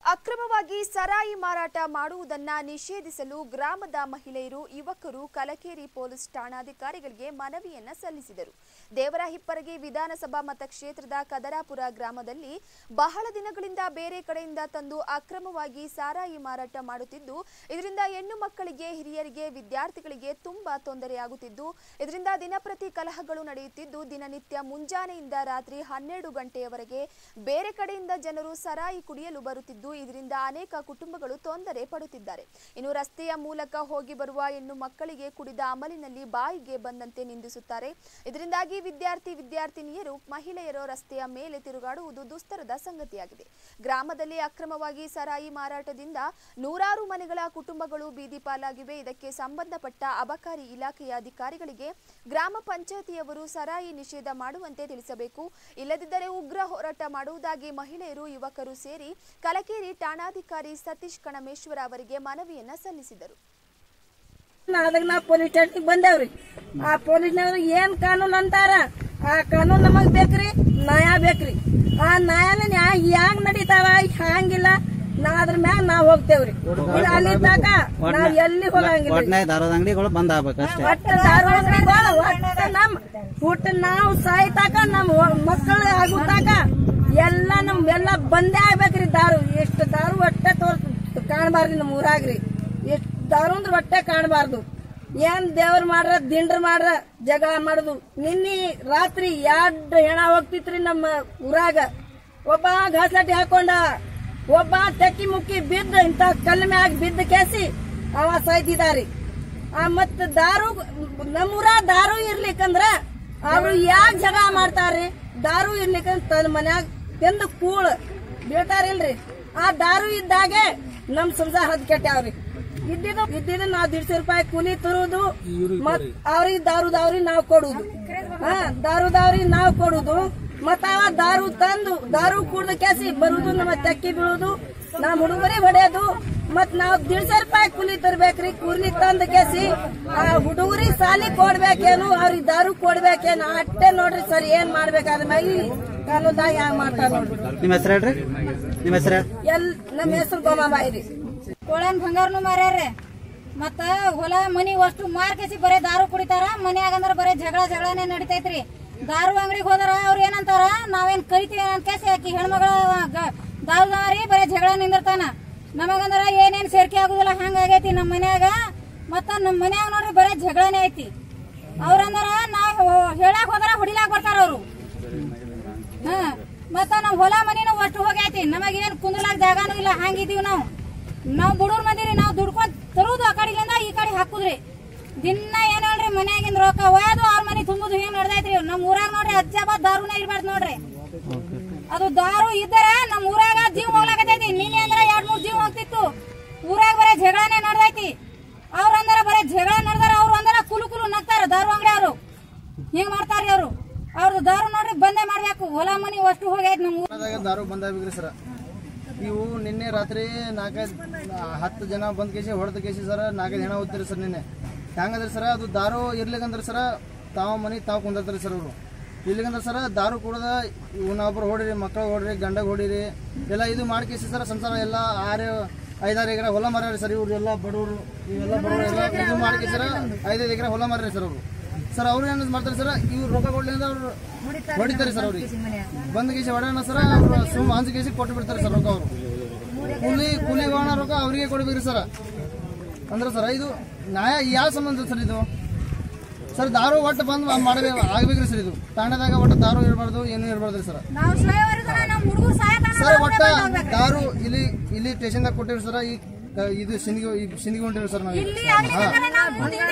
ಅಕ್ರಮವಾಗಿ ಸರಾಯಿ ಮಾರಾಟ ಮಾಡುವುದನ್ನ ನಿಷೇಧಿಸಲು ಗ್ರಾಮದ ಮಹಿಳೆಯರು ಯುವಕರು ಕಲಕೇರಿ ಪೊಲೀಸ್ ಠಾಣಾಧಿಕಾರಿಗಳಿಗೆ ಮನವಿಯನ್ನ ಸಲ್ಲಿಸಿದರು ದೇವರಹಿಪ್ಪರಗಿ ವಿಧಾನಸಭಾ ಮತಕ್ಷೇತ್ರದ ಕದರಾಪುರ ಗ್ರಾಮದಲ್ಲಿ ಬಹಳ ದಿನಗಳಿಂದ ಬೇರೆ ಕಡೆಯಿಂದ ತಂದು ಅಕ್ರಮವಾಗಿ ಸಾರಾಯಿ ಮಾರಾಟ ಮಾಡುತ್ತಿದ್ದು ಇದರಿಂದ ಹೆಣ್ಣು ಮಕ್ಕಳಿಗೆ ಹಿರಿಯರಿಗೆ ವಿದ್ಯಾರ್ಥಿಗಳಿಗೆ ತುಂಬಾ ತೊಂದರೆಯಾಗುತ್ತಿದ್ದು ಇದರಿಂದ ದಿನಪ್ರತಿ ಕಲಹಗಳು ನಡೆಯುತ್ತಿದ್ದು ದಿನನಿತ್ಯ ಮುಂಜಾನೆಯಿಂದ ರಾತ್ರಿ ಹನ್ನೆರಡು ಗಂಟೆಯವರೆಗೆ ಬೇರೆ ಕಡೆಯಿಂದ ಜನರು ಸರಾಯಿ ಕುಡಿಯಲು ಬರುತ್ತಿದ್ದು ಇದರಿಂದ ಅನೇಕ ಕುಟುಂಬಗಳು ತೊಂದರೆ ಪಡುತ್ತಿದ್ದಾರೆ ಇನ್ನು ರಸ್ತೆಯ ಮೂಲಕ ಹೋಗಿ ಬರುವ ಹೆಣ್ಣು ಮಕ್ಕಳಿಗೆ ಕುಡಿದ ಅಮಲಿನಲ್ಲಿ ಬಾಯಿಗೆ ಬಂದಂತೆ ನಿಂದಿಸುತ್ತಾರೆ ಇದರಿಂದಾಗಿ ವಿದ್ಯಾರ್ಥಿ ವಿದ್ಯಾರ್ಥಿನಿಯರು ಮಹಿಳೆಯರು ರಸ್ತೆಯ ಮೇಲೆ ತಿರುಗಾಡುವುದು ದುಸ್ತರದ ಸಂಗತಿಯಾಗಿದೆ ಗ್ರಾಮದಲ್ಲಿ ಅಕ್ರಮವಾಗಿ ಸರಾಯಿ ಮಾರಾಟದಿಂದ ನೂರಾರು ಮನೆಗಳ ಕುಟುಂಬಗಳು ಬೀದಿ ಪಾಲಾಗಿವೆ ಇದಕ್ಕೆ ಸಂಬಂಧಪಟ್ಟ ಅಬಕಾರಿ ಇಲಾಖೆಯ ಅಧಿಕಾರಿಗಳಿಗೆ ಗ್ರಾಮ ಪಂಚಾಯತಿಯವರು ಸರಾಯಿ ನಿಷೇಧ ಮಾಡುವಂತೆ ತಿಳಿಸಬೇಕು ಇಲ್ಲದಿದ್ದರೆ ಉಗ್ರ ಹೋರಾಟ ಮಾಡುವುದಾಗಿ ಮಹಿಳೆಯರು ಯುವಕರು ಸೇರಿ ಕಲಕೇರಿ ಠಾಣಾಧಿಕಾರಿ ಸತೀಶ್ ಕಣಮೇಶ್ವರ ಅವರಿಗೆ ಮನವಿಯನ್ನ ಸಲ್ಲಿಸಿದರು ಅದಾಗ ನಾವು ಪೊಲೀಸ್ ಸ್ಟೇಷನ್ಗೆ ಬಂದೇವ್ರಿ ಆ ಪೊಲೀಸ್ನವ್ರು ಏನ್ ಕಾನೂನು ಅಂತಾರ ಆ ಕಾನೂನು ನಮಗ್ ಬೇಕ್ರಿ ನ್ಯಾಯ ಬೇಕ್ರಿ ಆ ನ್ಯಾಯನ ನ್ಯಾಯ ಹ್ಯಾಂಗ್ ನಡೀತಾವ ಹ್ಯಾಂಗಿಲ್ಲ ನಾ ಅದ್ರ ಮ್ಯಾಗ ನಾವ್ ಹೋಗ್ತೇವ್ರಿ ಇಲ್ಲ ಅಲ್ಲಿ ತಕ ನಾವ್ ಎಲ್ಲಿ ಹೋಗಂಗಿಲ್ಲ ಒಟ್ನಾಗ ದಾರದ ಅಂಗಡಿಗಳು ಬಂದ್ ಆಗ್ಬೇಕು ಅಷ್ಟೇ ಒಟ್ಟ ದಾರು ಅಂಗಡಿಗಳು ಒಟ್ಟ ನಮ್ ಹುಟ್ಟ ನಾವು ಸಾಯ್ತಾಕ ನಮ್ ಮಕ್ಕಳು ಆಗುತ್ತಾಕ ಎಲ್ಲ ನಮ್ ಎಲ್ಲ ಬಂದೇ ಆಗ್ಬೇಕ್ರಿ ದಾರು ಎಷ್ಟು ದಾರು ಒಟ್ಟೆ ತೋರ್ ಕಾಣಬಾರ್ದು ನಮ್ಮ ಊರಾಗ್ರಿ ಎಷ್ಟು ದಾರು ಅಂದ್ರೆ ಹೊಟ್ಟೆ ಕಾಣಬಾರ್ದು ಏನ್ ದೇವ್ರ ಮಾಡ್ರ ದಿಂಡ್ರ ಮಾಡ್ರ ಜಗಳ ಮಾಡುದು ನಿನ್ನೆ ರಾತ್ರಿ ಎರಡ್ ಹೆಣ ಹೋಗ್ತಿತ್ರಿ ನಮ್ಮ ಊರಾಗ ಒಬ್ಬ ಘಾಸ್ಲಾಟಿ ಹಾಕೊಂಡ ಒಬ್ಬ ತೆಕ್ಕಿ ಮುಕ್ಕಿ ಬಿದ್ದ ಇಂತ ಕಲ್ಲ ಮ್ಯಾಗ ಬಿದ್ದ ಕೇಸಿ ಅವ ಸಾಯ್ತಿದಾರಿ ಆ ಮತ್ ದಾರು ನಮ್ಮೂರ ದಾರು ಇರ್ಲಿಕ್ಕಂದ್ರ ಅವ್ರು ಯಾಕೆ ಜಗಳ ಮಾಡ್ತಾರ್ರಿ ದಾರು ಇರ್ಲಿಕ್ಕಂದ್ರ ತನ್ನ ಮನ್ಯಾಗ ತಿಂದು ಕೂಳ್ ಬೀಳ್ತಾರಿಲ್ರಿ ಆ ದಾರು ಇದ್ದಾಗೆ ನಮ್ ಸಂಸಾರ ಹದ್ ಕೆಟ್ಟಾವ್ರಿ ಇದ್ದಿದ್ದು ಇದ್ದಿದ್ದು ನಾವ್ ದಿಡ್ಸ ರೂಪಾಯಿ ಕೂಲಿ ತರುವುದು ಮತ್ ಅವ್ರಿಗೆ ದಾರು ದಾವ್ರಿ ನಾವ್ ಕೊಡುದು ಹಾ ದಾರು ದಾವ್ರಿ ನಾವ್ ಕೊಡುದು ಮತ್ತ ಅವ ದಾರು ತಂದು ದಾರು ಕುಡ್ದ ಕೆಸಿ ಬರುದು ನಮ್ಮ ತೆಕ್ಕಿ ಬೀಳುದು ನಮ್ ಹುಡುಗರಿಗೆ ಹೊಡೆಯೋದು ಮತ್ ನಾವ್ ದಿಡ್ಸ ರೂಪಾಯಿ ಕೂಲಿ ತರ್ಬೇಕ್ರಿ ಕೂಲಿ ತಂದ ಕೆಸಿ ಆ ಹುಡುಗರಿಗೆ ಸಾಲಿ ಕೊಡ್ಬೇಕೇನು ಅವ್ರಿಗೆ ದಾರು ಕೊಡ್ಬೇಕೇನು ಅಟ್ಟೆ ನೋಡ್ರಿ ಸರ್ ಏನ್ ಮಾಡ್ಬೇಕಾದ ಮ್ಯಾಗ ಕಾನೂನ್ದಾಗ ಹ್ಯಾಂಗ ಮಾಡ್ತಾರ ನೋಡ್ರಿ ನಿಮ್ಮ ಹೆಸರು ಹೇಳ್ರಿ ನಿಮ್ಮ ಹೆಸರು ಎಲ್ ನಮ್ಮ ಹೆಸರು ಗೋಮಾಬಾಯಿ ರೀ ಕೋಳನ್ ಬಂಗಾರನು ಮಾರ್ಯಾರ್ರಿ ಮತ್ತ ಹೊಲ ಮನಿ ಅಷ್ಟು ಮಾರ್ಕೇಸಿ ಬರೇ ದಾರು ಕುಡಿತಾರ ಮನ್ಯಾಗ ಅಂದ್ರ ಬರೇ ಜಗಳ ಜಗಳನೇ ನಡಿತೈತ್ರಿ ದಾರು ಅಂಗಡಿಗೆ ಹೋದಾರ ಅವ್ರ ಏನಂತಾರ ನಾವೇನ್ ಕರಿತೀವಿ ಅಂತ ಕೇಸಿ ಆಕಿ ಹೆಣ್ಮಗಳ ಗ- ದಾರುದಾರಿ ಬರೇ ಜಗಳ ನಿಂದಿರ್ತಾನ ನಮಗಂದ್ರ ಏನೇನ್ ಸೇರ್ಕೆ ಆಗುದಿಲ್ಲ ಹಂಗಾಗೈತಿ ನಮ್ಮ ಮನ್ಯಾಗ ಮತ್ತ ನಮ್ಮ ಮನ್ಯಾಗ ನೋಡ್ರಿ ಬರೇ ಜಗಳನೇ ಐತಿ ಅವ್ರಂದ್ರ ನಾವ್ ಹೇಳಾಕ್ ಹೋದ್ರ ಹೊಡಿಲಾಕ್ ಬರ್ತಾರ ಅವ್ರು ಹಾ ಮತ್ತ ನಾವ್ ಹೊಲ ಮನಿನೂ ಅಷ್ಟು ಹೋಗೈತಿ ನಮಗೇನ್ ಕುಂದ್ರಲಾಕ್ ಜಾಗಾನು ಇಲ್ಲ ಹಂಗಿದೀವಿ ನಾವು ನಾವ್ ಬುಡೂರ್ ಮಂದಿರಿ ನಾವ್ ದುಡ್ಕೊಂಡ್ ತರುದು ಆ ಕಡೆಯಿಂದ ಈ ಕಡೆ ಹಾಕುದ್ರಿ ದಿನ ಏನ್ ಹೇಳ್ರಿ ಮನ್ಯಾಗಿಂದ ರೊಕ್ಕ ಒಯ್ದು ಅವ್ರ ಮನಿ ತುಂಬುದು ಹಿಂಗ್ ನಡ್ದೈತ್ರಿ ನಮ್ ಊರಾಗ ನೋಡ್ರಿ ಅಜ್ಜಾಬಾದ್ ದಾರುನ ಇರ್ಬಾರ್ದು ನೋಡ್ರಿ ಅದು ದಾರು ಇದ್ದರ ನಮ್ ಊರಾಗ ಜೀವ ಹೋಗ್ಲಾಕತೈತಿ ನಿನ್ನೆ ಅಂದ್ರ ಎರಡ್ ಮೂರ್ ಜೀವ ಹೋಗ್ತಿತ್ತು ಊರಾಗ ಬರೇ ಜಗಳನೇ ನಡ್ದೈತಿ ಅವ್ರ ಅಂದ್ರ ಬರೇ ಜಗಳ ನಡ್ದಾರ ಅವ್ರು ಅಂದ್ರ ಕುಲು ಕುಲು ನಗ್ತಾರ ದಾರು ಅಂಗಡಿ ಅವ್ರು ಹಿಂಗ್ ಮಾಡ್ತಾರ್ರಿ ಅವ್ರು ಅವ್ರದ್ದು ದಾರು ನೋಡ್ರಿ ಬಂದೇ ಮಾಡ್ಬೇಕು ಹೊಲ ಮನಿ ಅಷ್ಟು ಹೋಗೈತಿ ನಮ್ ಊರ್ ದಾಗ ದಾರು ಬಂದಾಗ್ಬೇಕ್ರಿ ಸರ್ ಇವು ನಿನ್ನೆ ರಾತ್ರಿ ನಾಲ್ಕೈದು ಹತ್ತು ಜನ ಬಂದ್ ಕೇಸಿ ಹೊಡೆದ ಕೇಸಿ ಸರ್ ನಾಲ್ಕೈದು ಹೆಣ ಓದ್ತೀರಿ ಸರ್ ನಿನ್ನೆ ಹೆಂಗಂದ್ರೆ ಸರ್ ಅದು ದಾರು ಇರ್ಲಿಕ್ಕಂದ್ರೆ ಸರ್ ತಾವು ಮನೆ ತಾವು ಕುಂದಿರ್ತಾರೆ ಸರ್ ಅವರು ಇರ್ಲಿಕ್ಕಂದ್ರೆ ಸರ್ ದಾರು ಕುಡ್ದ ಇವನೊಬ್ರು ಹೊಡಿರಿ ಮಕ್ಕಳು ಹೊಡಿರಿ ಗಂಡಗ್ ಹೊಡಿರಿ ಎಲ್ಲ ಇದು ಮಾಡ್ಕೇಸಿ ಸರ್ ಸಂಸಾರ ಎಲ್ಲ ಆರು ಐದಾರು ಎಕರೆ ಹೊಲ ಮಾರ್ಯಾರಿ ಸರ್ ಇವ್ರು ಎಲ್ಲ ಬಡವರು ಇವೆಲ್ಲ ಬಡವರು ಎಲ್ಲ ಇದು ಮಾಡ್ಕೇಸಿ ಸರ್ ಐದೈದು ಎಕರೆ ಹೊಲ ಮಾರ್ಯಾರಿ ಸರ್ ಅವರು ಸರ್ ಅವ್ರು ಏನ್ ಮಾಡ್ತಾರೆ ಸರ್ ಇವ್ರು ರೊಕ್ಕ ಕೊಡ್ಲಿಂದ ಅವ್ರು ಹೊಡಿತಾರೆ ಸರ್ ಅವ್ರಿಗೆ ಬಂದ್ ಕೇಸಿ ಹೊಡೆಯೋಣ ಸರ್ ಅವ್ರು ಸುಮ್ ಹಂಚ್ ಕೇಸಿ ಕೊಟ್ಟು ಬಿಡ್ತಾರೆ ಸರ್ ರೊಕ್ಕ ಅವರು ಕೂಲಿ ಕೂಲಿ ಹೋಗೋಣ ರೊಕ್ಕ ಅವರಿಗೆ ಕೊಡ್ಬೇಕ್ರಿ ಸರ್ ಅಂದ್ರೆ ಸರ್ ಇದು ನ್ಯಾಯ ಯಾವ ಸಂಬಂಧ ಸರ್ ಇದು ಸರ್ ದಾರು ಒಟ್ಟು ಬಂದ್ ಮಾಡಬೇಕು ಆಗ್ಬೇಕ್ರಿ ಸರ್ ಇದು ತಾಂಡದಾಗ ಒಟ್ಟು ದಾರು ಇರಬಾರ್ದು ಏನು ಇರಬಾರ್ದು ಸರ್ ನಾವ್ ಸಾಯೋವರೆಗೂ ನಮ್ ಹುಡುಗರು ಸಾಯತಾನ ಸರ್ ಒಟ್ಟ ದಾರು ಇಲ್ಲಿ ಇಲ್ಲಿ ಸ್ಟೇಷನ್ದಾಗ ಕೊಟ್ಟಿವಿ ಸರ್ ಈ ಇದು ಸಿಂಧಿಗೆ ಸಿಂಧಿಗೆ ಹೊಂಟಿವಿ ಸರ್ ನಾವು ಇಲ್ಲಿ ಆಗ್ಲಿ ಬೇಕಾದ್ರೆ ನಾವ್ ಮುಂದಿನ